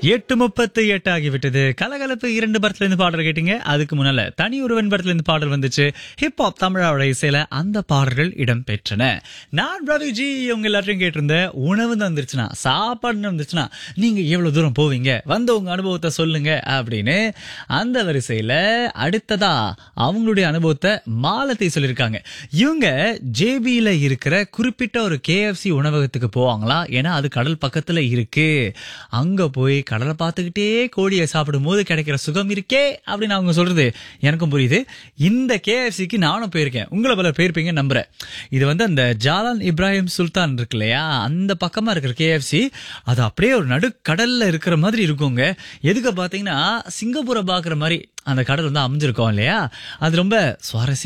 எட்டு முப்பத்து எட்டு ஆகிவிட்டது கலகலப்பு இரண்டு படத்துல இருந்து பாடல் கேட்டீங்க அதுக்கு முன்னால தனி ஒருவன் படத்துல இருந்து பாடல் வந்துச்சு ஹிப்ஹாப் தமிழாவோட இசையில அந்த பாடல்கள் இடம் பெற்றன நான் ரவிஜி உங்க எல்லாத்தையும் கேட்டிருந்தேன் உணவு தான் வந்துருச்சுன்னா சாப்பாடுன்னு வந்துருச்சுன்னா நீங்க எவ்வளவு தூரம் போவீங்க வந்து உங்க அனுபவத்தை சொல்லுங்க அப்படின்னு அந்த வரிசையில அடுத்ததா அவங்களுடைய அனுபவத்தை மாலத்தை சொல்லியிருக்காங்க இவங்க ஜேபியில இருக்கிற குறிப்பிட்ட ஒரு கேஎஃப்சி உணவகத்துக்கு போவாங்களா ஏன்னா அது கடல் பக்கத்துல இருக்கு அங்க போய் கடலை பார்த்துக்கிட்டே கோழியை சாப்பிடும் போது கிடைக்கிற சுகம் இருக்கே அப்படின்னு அவங்க சொல்றது எனக்கும் புரியுது இந்த கேஎஃப்சிக்கு நானும் போயிருக்கேன் உங்களை பல போயிருப்பீங்க நம்புறேன் இது வந்து அந்த ஜாலான் இப்ராஹிம் சுல்தான் இருக்கு இல்லையா அந்த பக்கமா இருக்கிற கேஎஃப்சி அது அப்படியே ஒரு நடுக்கடல்ல இருக்கிற மாதிரி இருக்குங்க எதுக்கு பாத்தீங்கன்னா சிங்கப்பூரை பாக்குற மாதிரி அந்த கடல் வந்து அமைஞ்சிருக்கோம் இல்லையா அது ரொம்ப சுவாரஸ்யம்